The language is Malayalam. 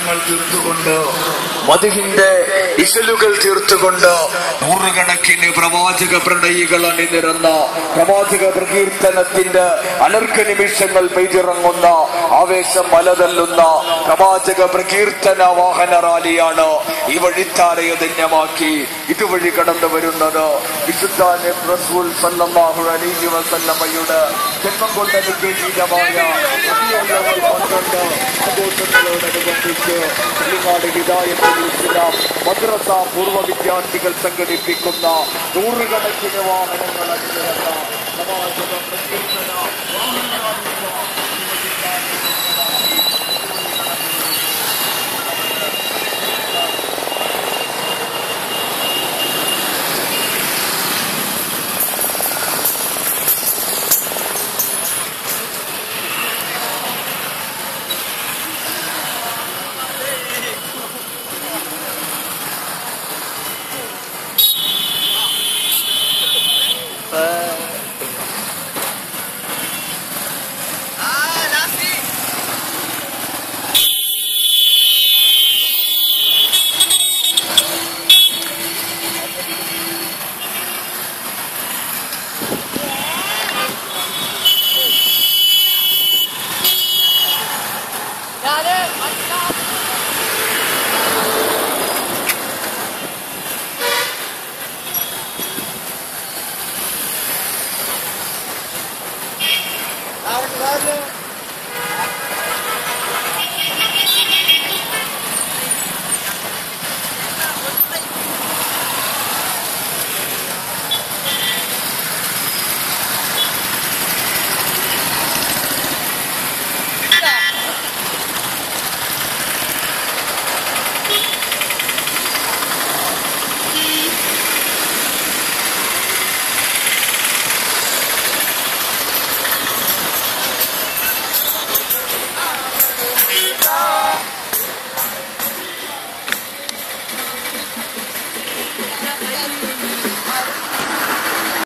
നിമിഷങ്ങൾ തീർത്തുകൊണ്ട് മധുഹിന്റെ ഇശലുകൾ തീർത്തുകൊണ്ട് നൂറുകണക്കിന് പ്രവാചക പ്രണയികൾ അണിനിരന്ന പ്രവാചക പ്രകീർത്തനത്തിന്റെ അനർഘ നിമിഷങ്ങൾ പെയ്തിറങ്ങുന്ന ആവേശം മലതല്ലുന്ന പ്രവാചക പ്രകീർത്തന വാഹന റാലിയാണ് ഈ വഴിത്താരയെ ധന്യമാക്കി ഇതുവഴി കടന്നു വരുന്നത് വിശുദ്ധ നബി റസൂൽ സല്ലല്ലാഹു അലൈഹി വസല്ലമയുടെ ജന്മം കൊണ്ട് അനുഗ്രഹീതമായ നബിയുള്ളവർ പന്ത്രണ്ട് ആഘോഷങ്ങളോടനുബന്ധിച്ച് വെള്ളിനാട് ഹിദായത്തുൽ ഇസ്ലാം മദ്രസ പൂർവ്വ വിദ്യാർത്ഥികൾ സംഘടിപ്പിക്കുന്ന നൂറുകണക്കിന് വാഹനങ്ങൾ അണിനിരന്ന പ്രവാചക പ്രകീർത്തന Ahora,